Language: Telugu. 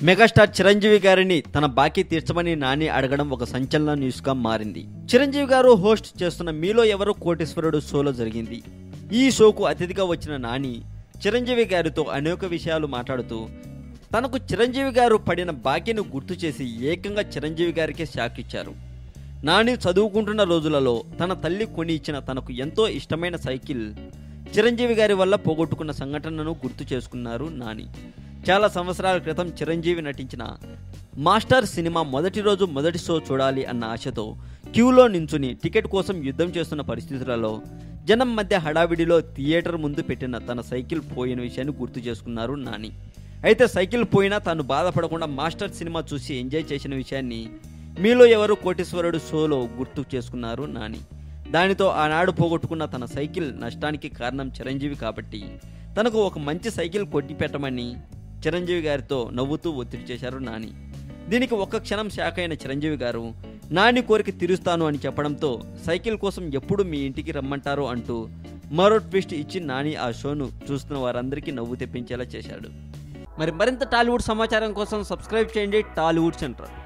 మెగాస్టార్ చిరంజీవి గారిని తన బాకీ తీర్చమని నాని అడగడం ఒక సంచలన న్యూస్గా మారింది చిరంజీవి గారు హోస్ట్ చేస్తున్న మీలో ఎవరు కోటేశ్వరుడు షోలో జరిగింది ఈ షోకు అతిథిగా వచ్చిన నాని చిరంజీవి గారితో అనేక విషయాలు మాట్లాడుతూ తనకు చిరంజీవి గారు పడిన బాకీని గుర్తు చేసి ఏకంగా చిరంజీవి గారికే షాక్ ఇచ్చారు నాని చదువుకుంటున్న రోజులలో తన తల్లి కొని ఇచ్చిన తనకు ఎంతో ఇష్టమైన సైకిల్ చిరంజీవి గారి వల్ల పోగొట్టుకున్న సంఘటనను గుర్తు చేసుకున్నారు నాని చాలా సంవత్సరాల క్రితం చిరంజీవి నటించిన మాస్టర్ సినిమా మొదటి రోజు మొదటి షో చూడాలి అన్న ఆశతో క్యూలో నించుని టికెట్ కోసం యుద్ధం చేస్తున్న పరిస్థితులలో జనం మధ్య హడావిడిలో థియేటర్ ముందు పెట్టిన తన సైకిల్ పోయిన విషయాన్ని గుర్తు చేసుకున్నారు నాని అయితే సైకిల్ పోయినా తాను బాధపడకుండా మాస్టర్ సినిమా చూసి ఎంజాయ్ చేసిన విషయాన్ని మీలో ఎవరు కోటేశ్వరుడు షోలో గుర్తు చేసుకున్నారు నాని దానితో ఆనాడు పోగొట్టుకున్న తన సైకిల్ నష్టానికి కారణం చిరంజీవి కాబట్టి తనకు ఒక మంచి సైకిల్ కొట్టి పెట్టమని చిరంజీవి గారితో నవ్వుతూ ఒత్తిడి చేశారు నాని దీనికి ఒక్క క్షణం షాక్ అయిన చిరంజీవి గారు నాని కోరిక తీరుస్తాను అని చెప్పడంతో సైకిల్ కోసం ఎప్పుడు మీ ఇంటికి రమ్మంటారు అంటూ మరో ట్విస్ట్ ఇచ్చి నాని ఆ షోను చూస్తున్న వారందరికీ నవ్వు తెప్పించేలా చేశాడు మరి మరింత టాలీవుడ్ సమాచారం కోసం సబ్స్క్రైబ్ చేయండి టాలీవుడ్ సెంటర్